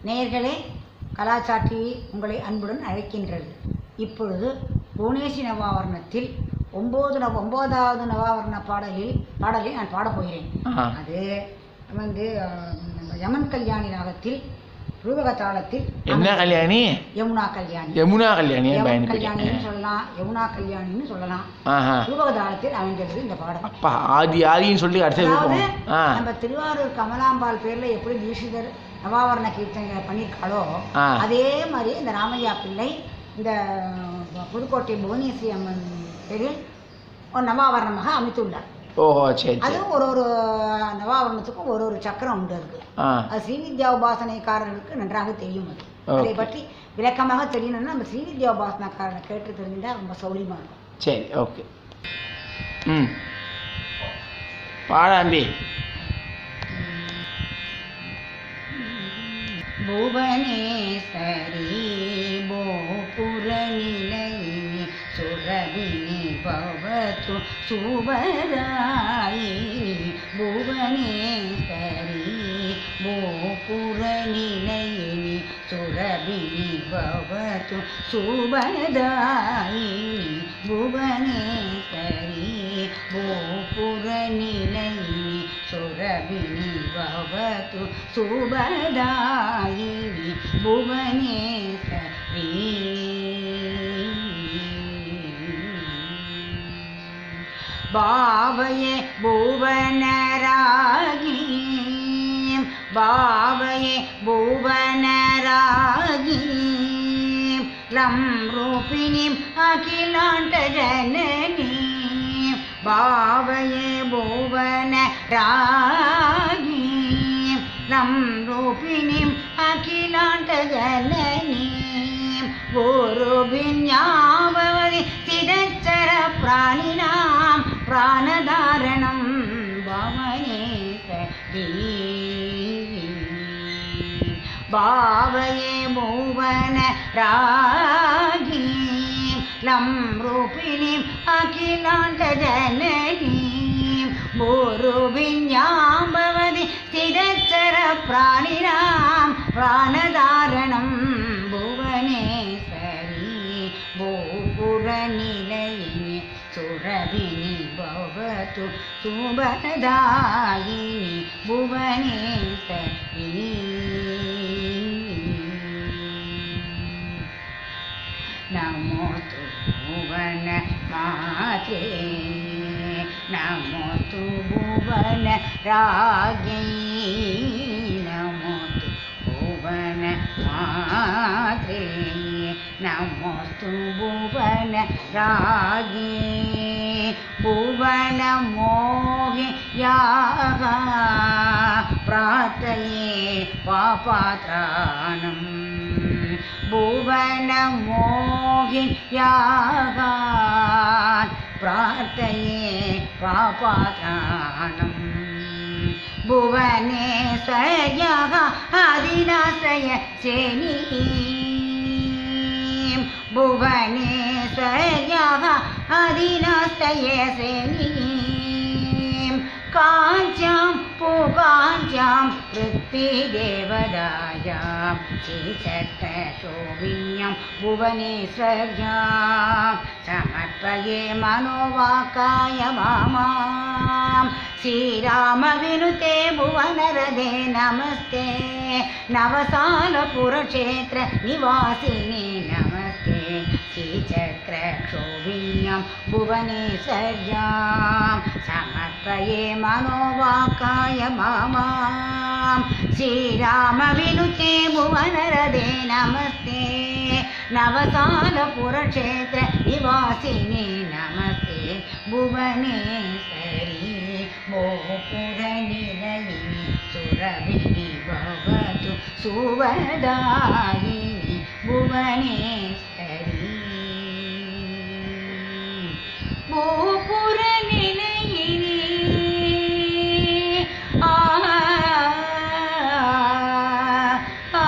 நேயர்களே கலாச்சா டிவி உங்களை அன்புடன் அழைக்கின்றது இப்பொழுது புவனேசி நவாவரணத்தில் ஒம்பது நவ ஒன்பதாவது நவாவரண பாடலில் பாடலை நான் பாடப் போகிறேன் ஆ. அது வந்து அஹ், நம்ம யமன் கல்யாணி ராகத்தில் ரூபக தாளத்தில் என்ன கல்யாணி யமுனா கல்யாணி யமுனா கல்யாணி யமுனா பயணி கல்யாணின்னு சொல்லலாம் யமுனா கல்யாணின்னு சொல்லலாம் ஆஹா ரூபக தாளத்தில் அமைந்தது இந்த பாடல் அப்பா ஆதி ஆதின்னு சொல்லி அடுத்த அதாவது இருக்கும் ஆ நம்ம திருவாரூர் கமலாம்பாள் பேர்ல எப்படி தீட்சிதர் நவாவரண கீர்த்தனை பண்ணியிருக்காளோ ஆ. அதே மாதிரி இந்த ராமையா பிள்ளை இந்த புதுக்கோட்டை புவனேஸ்வரி அம்மன் பேரில் ஒரு நவாவரணமாக அமைத்துள்ளார் ஓஹோ சரி சரி அதுவும் ஒரு ஒரு நவாவரணத்துக்கும் ஒரு ஒரு சக்கரம் உண்டு இருக்கு ஆ அது ஸ்ரீவித்யா உபாசனைக்காரர்களுக்கு நன்றாக தெரியும் அது அதை Okay. பற்றி விளக்கமாக தெரியணும்னா நம்ம ஸ்ரீவித்யா உபாசனக்காரனை கேட்டு தெரிஞ்சுட்டா ரொம்ப சௌரியமா இருக்கும் சரி ஓகே ம் பாடாம்பி ಭುವನೇಶ್ವರಿ ಬೋಪುರ ನಿಲಯಿನಿ ಸುರವಿನಿ ಭವತು ಸುಬರಾಯಿ ಭುವನೇಶ್ವರಿ ಬೋಪುರ ನಿಲಯಿನಿ ಸುರವಿನಿ ಭವತು ಸುಬದಾಯಿ ಭುವನೇಶ್ವರಿ ಗೋಪುರ ನಿಲಯಿನಿ ಸುರವಿನಿ ಭವತು ಸುಬದಾಯಿನಿ ಭುವನೇಶ್ವರಿ ಬಾವಯೇ ಭುವನರಾಗಿ ಬಾವಯೇ ಭುವನರಾಗಿ लं रूपिणीम् अखिलाण्डजननीं भावये भुवन रागीं लं रूपिणीम् अखिलाण्डजननीं गुरुभिन्याभवति स्थिरचर प्राणिनां प्राणधारणं भवने भावये भुवन रागीं लं रूपिणीम् अखिलाण्डजननीं गुरुभिन्यां भवति स्थिरचर प्राणिनां प्राणधारणं भुवनेश्वरी भूपुरनिलयिनि सुरभिनि भवतु शुभदायिनि भुवनेश्वरी नमो तु भुवन माते नमो तु भुवन रागे नमो तु भुवन माते नमो तु भुवन रागे भुवन मोहि याः प्रार्थये पापात्राणम् भुवनमोहिन्यागान् प्रार्थये पापात्राणम् भुवनेश्वर्यः आदिनाश्रय श्रेणीं भुवनेश्वर्यः आदिनाश्रय श्रेणीं काञ्चां पुकाञ्चां पृथ्वीदेवदायां श्रीचक्रशोभिन्यं भुवनेश्वर्यां समर्पये मनोवाकाय मामां श्रीरामविनुते भुवनरदे नमस्ते नवसालपुरक्षेत्र निवासिनि नमस्ते श्रीचक्रक्षोभिन्यं भुवनेश्वर्यां समर्पये मनोवाकाय मामां श्रीरामविनुते भुवनरदे नमस्ते नवसालपुरक्षेत्र निवासिनि नमस्ते भुवनेश्वरी मोपुरनिलयिनि सुरभिनि भवतु सुवदायिनि भुवनेश्वरी भूपुरनिलयिनि आ आ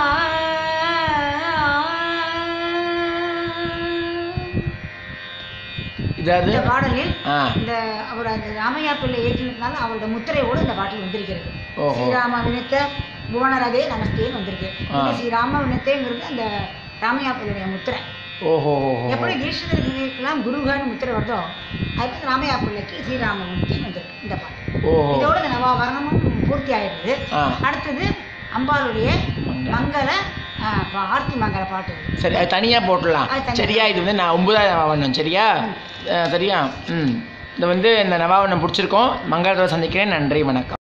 இதாவது இந்த பாடலில் ஆ இந்த அவர் அந்த ராமையா பிள்ளை ஏற்றினதுனால அவரோட முத்திரையோடு இந்த பாட்டில் வந்திருக்கிறது ஓஹோ. ஸ்ரீராம வினித்த புவனரதே நமஸ்தேன்னு வந்திருக்கு ஆ. இது ஸ்ரீ ராமவினத்தேங்கிறது அந்த ராமையாப்பனுடைய முத்திரை ஓஹோ ஓஹோ எப்படி தீட்சிதர்களுக்கெல்லாம் குருகான்னு முத்திரை வருதோ அதுக்கு ராமையா பிள்ளைக்கு ஸ்ரீராமமூர்த்தின்னு வந்திருக்கு இந்த பாட்டு ஓஹோ இதோட இந்த நவாவரணமும் பூர்த்தி ஆயிடுது ஆ. அடுத்தது அம்பாளுடைய மங்கள. மங்கள ஆ, பா- ஆர்த்தி மங்கள பாட்டு இது. சரி அது தனியாக போட்டுடலாம் அது தனியா. சரியா இது வந்து நான் ஒன்பதாவது நவாவரணம் சரியா ம். அஹ், சரியா ம் இது வந்து இந்த நவாவரணம் பிடிச்சிருக்கோம் மங்களத்தில் சந்திக்கிறேன் நன்றி வணக்கம்